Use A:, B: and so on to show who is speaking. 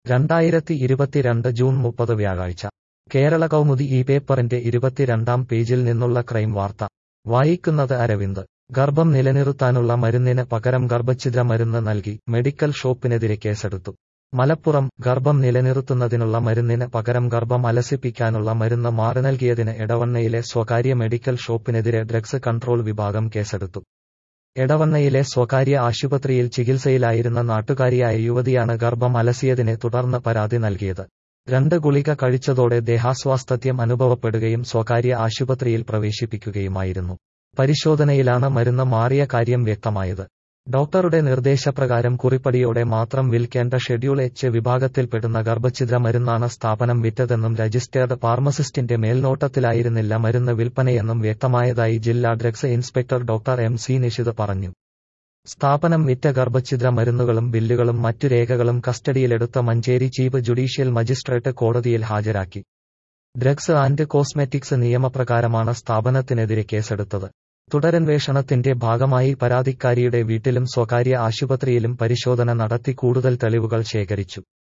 A: രണ്ടായിരത്തി ഇരുപത്തിരണ്ട് ജൂൺ മുപ്പത് വ്യാഴാഴ്ച കേരള കൗമുദി ഈ പേപ്പറിന്റെ ഇരുപത്തിരണ്ടാം പേജിൽ നിന്നുള്ള ക്രൈം വാർത്ത വായിക്കുന്നത് അരവിന്ദ് ഗർഭം നിലനിർത്താനുള്ള മരുന്നിന് പകരം ഗർഭഛിദ്ര മരുന്ന് നൽകി മെഡിക്കൽ ഷോപ്പിനെതിരെ കേസെടുത്തു മലപ്പുറം ഗർഭം നിലനിർത്തുന്നതിനുള്ള മരുന്നിന് പകരം ഗർഭം അലസിപ്പിക്കാനുള്ള മരുന്ന് മാറി നൽകിയതിന് എടവണ്ണയിലെ സ്വകാര്യ മെഡിക്കൽ ഷോപ്പിനെതിരെ ഡ്രഗ്സ് കൺട്രോൾ വിഭാഗം കേസെടുത്തു എടവണ്ണയിലെ സ്വകാര്യ ആശുപത്രിയിൽ ചികിത്സയിലായിരുന്ന നാട്ടുകാരിയായ യുവതിയാണ് ഗർഭം അലസിയതിനെ തുടർന്ന് പരാതി നൽകിയത് രണ്ട് ഗുളിക കഴിച്ചതോടെ ദേഹാസ്വാസ്ഥ്യം അനുഭവപ്പെടുകയും സ്വകാര്യ ആശുപത്രിയിൽ പ്രവേശിപ്പിക്കുകയുമായിരുന്നു പരിശോധനയിലാണ് മരുന്ന് മാറിയ കാര്യം വ്യക്തമായത് ഡോക്ടറുടെ നിർദ്ദേശപ്രകാരം കുറിപ്പടിയോടെ മാത്രം വിൽക്കേണ്ട ഷെഡ്യൂൾ എച്ച് വിഭാഗത്തിൽപ്പെടുന്ന ഗർഭഛിദ്ര മരുന്നാണ് സ്ഥാപനം വിറ്റതെന്നും രജിസ്റ്റേർഡ് ഫാർമസിസ്റ്റിന്റെ മേൽനോട്ടത്തിലായിരുന്നില്ല മരുന്ന് വിൽപ്പനയെന്നും വ്യക്തമായതായി ജില്ലാ drugs inspector doctor M C Nishith പറഞ്ഞു സ്ഥാപനം വിറ്റ ഗർഭഛിദ്ര മരുന്നുകളും ബില്ലുകളും മറ്റു രേഖകളും കസ്റ്റഡിയിലെടുത്ത മഞ്ചേരി ചീഫ് ജുഡീഷ്യൽ മജിസ്ട്രേറ്റ് കോടതിയിൽ ഹാജരാക്കി ഡ്രഗ്സ് ആൻഡ് കോസ്മെറ്റിക്സ് നിയമപ്രകാരമാണ് സ്ഥാപനത്തിനെതിരെ കേസെടുത്തത് തുടരന്വേഷണത്തിന്റെ ഭാഗമായി പരാതിക്കാരിയുടെ വീട്ടിലും സ്വകാര്യ ആശുപത്രിയിലും പരിശോധന നടത്തി കൂടുതൽ തെളിവുകൾ ശേഖരിച്ചു